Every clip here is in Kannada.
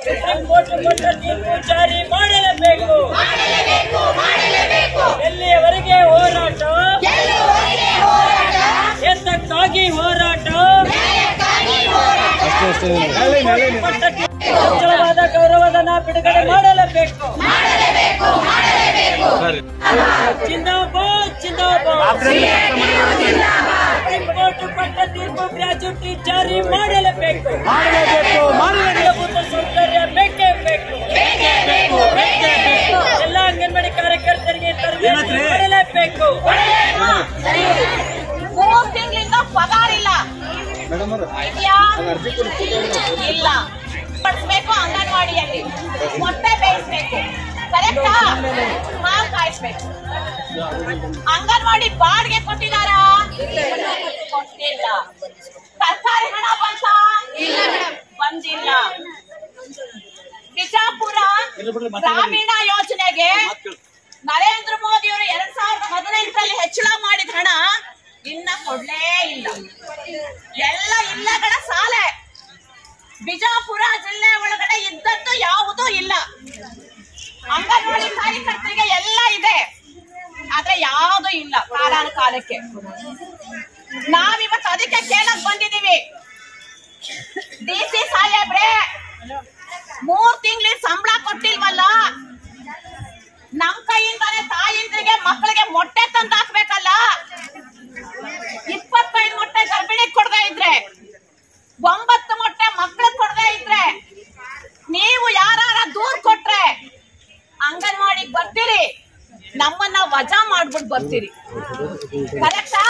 ಸುಪ್ರೀಂ ಕೋರ್ಟ್ ಕೊಟ್ಟ ತೀರ್ಪು ಜಾರಿ ಮಾಡಲೇಬೇಕು ಎಲ್ಲಿಯವರೆಗೆ ಹೋರಾಟ ಎತ್ತಕ್ಕಾಗಿ ಹೋರಾಟ ಕೊಟ್ಟ ತೀರ್ಪು ಉಜ್ವಲವಾದ ಗೌರವಧನ ಬಿಡುಗಡೆ ಮಾಡಲೇಬೇಕು ಜಿಂದಾಬಾದ್ ಜಿಂದಾಬಾದ್ ಸುಪ್ರೀಂ ಕೋರ್ಟ್ ಕೊಟ್ಟ ತೀರ್ಪು ಗ್ರಾಚ್ಯುಟಿ ಜಾರಿ ಮಾಡಲೇಬೇಕು ಮಾಡಲೇಬೇಕು ಮಾಡಲೇಬೇಕು ಮೂಲಭೂತ ಸೌಕರ್ಯ ಬೇಕೇ ಬೇಕು ಎಲ್ಲ ಅಂಗನವಾಡಿ ಕಾರ್ಯಕರ್ತರಿಗೆ ತರಬೇತಿ ಏನಂತ್ರಿ? ಮಾಡಲೇಬೇಕು ಮೂರ್ ತಿಂಗಳಿಂದ ಪಗಾರ ಇಲ್ಲ ಮೇಡಮ್ ಅವರು ಇದ್ಯಾ? ಇಲ್ಲ ಪಡಿಸ್ಬೇಕು ಅಂಗನವಾಡಿಯಲ್ಲಿ ಮೊಟ್ಟೆ ಬೇಯಿಸ್ಬೇಕು ಕರೆಕ್ಟಾ ಹಾಲು ಕಾಯಿಸ್ಬೇಕು ಅಂಗನವಾಡಿ ಬಾಡಿಗೆ ಕೊಟ್ಟಿದಾರಾ ಕೊಟ್ಟಿಲ್ಲ ಸರ್ಕಾರಿ ಹಣ ಬಂತ ಬಂದಿಲ್ಲ ಬಿಜಾಪುರ ಗ್ರಾಮೀಣ ಯೋಜನೆಗೆ ನರೇಂದ್ರ ಮೋದಿ ಅವರು ಎರಡ್ ಸಾವಿರದ ಹದಿನೆಂಟರಲ್ಲಿ ಹೆಚ್ಚಳ ಮಾಡಿದ ಹಣ ಇನ್ನ ಕೊಡ್ಲೇ ಇಲ್ಲ ಎಲ್ಲ ಇಲ್ಲಗಳ ಸಾಲೆ ಬಿಜಾಪುರ ಜಿಲ್ಲೆ ಒಳಗಡೆ ಇದ್ದದ್ದು ಯಾವುದೂ ಇಲ್ಲ ಅಂಗನವಾಡಿ ಕಾರ್ಯಕರ್ತರಿಗೆ ಎಲ್ಲ ಇದೆ ಆದ್ರೆ ಯಾವುದು ಇಲ್ಲ ಕಾಲಾನ ಕಾಲಕ್ಕೆ ನಾವಿವತ್ತು ಅದಕ್ಕೆ ಕೇಳಕ್ ಬಂದಿದೀವಿ ಡಿ ಸಿ ಸಾಹೇಬ್ರೆ ಮೂರ್ ತಿಂಗಳ ಸಂಬಳ ಕೊಟ್ಟಿಲ್ವಲ್ಲ ನಮ್ ಕೈಯಿಂದಾನೆ ತಾಯಿಂದ್ರಿಗೆ ಮಕ್ಕಳಿಗೆ ಮೊಟ್ಟೆ ತಂದು ಹಾಕ್ಬೇಕಲ್ಲ ಇಪ್ಪತ್ತೈದು ಮೊಟ್ಟೆ ಗರ್ಭಿಣಿ ಕೊಡದೇ ಇದ್ರೆ ಒಂಬತ್ತು ಮೊಟ್ಟೆ ಮಕ್ಕಳು ಕೊಡದೇ ಇದ್ರೆ ನೀವು ಯಾರ ದೂರ್ ಕೊಟ್ರೆ ಅಂಗನವಾಡಿಗೆ ಬರ್ತೀರಿ ನಮ್ಮನ್ನ ವಜಾ ಮಾಡ್ಬಿಟ್ಟು ಬರ್ತೀರಿ ಕರೆಕ್ಟಾ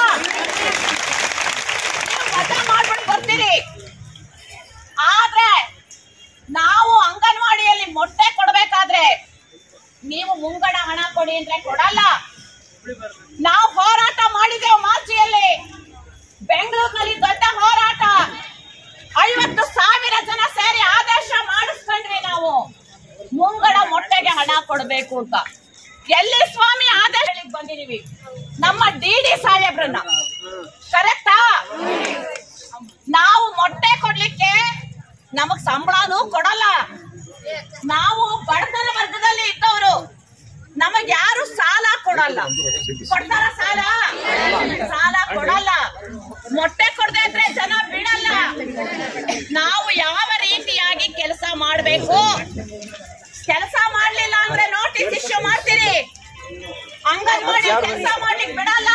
ನೀವು ವಜಾ ಮಾಡ್ಬಿಟ್ಟು ಬರ್ತೀರಿ ಆದ್ರೆ ನಾವು ಅಂಗನವಾಡಿಯಲ್ಲಿ ಮೊಟ್ಟೆ ಕೊಡ್ಬೇಕಾದ್ರೆ ನೀವು ಮುಂಗಡ ಹಣ ಕೊಡಿ ಅಂದ್ರೆ ಕೊಡಲ್ಲ ನಾವು ಹೋರಾಟ ಮಾಡಿದೆವು ಮಾರ್ಚಿಯಲ್ಲಿ ಬೆಂಗಳೂರಿನಲ್ಲಿ ದೊಡ್ಡ ಹೋರಾಟ ಐವತ್ತು ಸಾವಿರ ಜನ ಸೇರಿ ಆದೇಶ ಮಾಡಿಸ್ಕೊಂಡ್ವಿ ನಾವು ಮುಂಗಡ ಮೊಟ್ಟೆಗೆ ಹಣ ಕೊಡಬೇಕು ಅಂತ ಎಲ್ಲಿ ಸ್ವಾಮಿ ಆದೇಶ ಹೇಳಿಕ್ ಬಂದಿದೀವಿ ನಮ್ಮ ಡಿ ಡಿ ಸಾಹೇಬ್ರನ್ನ ಕರೆಕ್ಟಾ ನಾವು ಮೊಟ್ಟೆ ಕೊಡ್ಲಿಕ್ಕೆ ನಮಗ್ ಸಂಬಳನೂ ಕೊಡಲ್ಲ ನಾವು ಬಡತನ ವರ್ಗದಲ್ಲಿ ಇದ್ದವರು ನಮಗ್ ಯಾರು ಸಾಲ ಕೊಡಲ್ಲ ಕೊಡ್ತಾರ ಸಾಲ ಸಾಲ ಕೊಡಲ್ಲ ಮೊಟ್ಟೆ ಕೊಡದೆ ಇದ್ರೆ ಜನ ಬಿಡಲ್ಲ ನಾವು ಯಾವ ರೀತಿಯಾಗಿ ಕೆಲಸ ಮಾಡ್ಬೇಕು ಕೆಲಸ ಮಾಡ್ಲಿಲ್ಲ ಅಂದ್ರೆ ನೋಟಿಸ್ ಇಶ್ಯೂ ಮಾಡ್ತೀರಿ ಅಂಗನವಾಡಿ ಕೆಲಸ ಮಾಡ್ಲಿಕ್ಕೆ ಬಿಡಲ್ಲ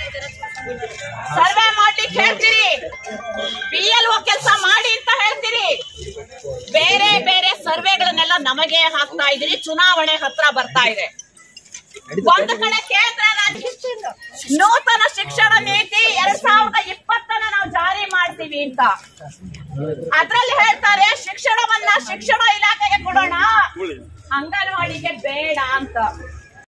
ಸರ್ವೆ ಮಾಡ್ಲಿಕ್ಕೆ ಹೇಳ್ತೀರಿ ಪಿ ಎಲ್ ಒ ಕೆಲಸ ಮಾಡಿ ಅಂತ ಹೇಳ್ತೀರಿ ಬೇರೆ ಬೇರೆ ಸರ್ವೆಗಳನ್ನೆಲ್ಲ ನಮಗೆ ಹಾಕ್ತಾ ಇದ್ದೀರಿ ಚುನಾವಣೆ ಹತ್ರ ಬರ್ತಾ ಇದೆ ಒಂದು ಕಡೆ ಕೇಂದ್ರ ರಾಜ್ಯ ನೂತನ ಶಿಕ್ಷಣ ನೀತಿ ಎರಡ್ ಸಾವಿರದ ಇಪ್ಪತ್ತನ್ನ ನಾವು ಜಾರಿ ಮಾಡ್ತೀವಿ ಅಂತ ಅದ್ರಲ್ಲಿ ಹೇಳ್ತಾರೆ ಶಿಕ್ಷಣವನ್ನ ಶಿಕ್ಷಣ ಇಲಾಖೆಗೆ ಕೊಡೋಣ ಅಂಗನವಾಡಿಗೆ ಬೇಡ ಅಂತ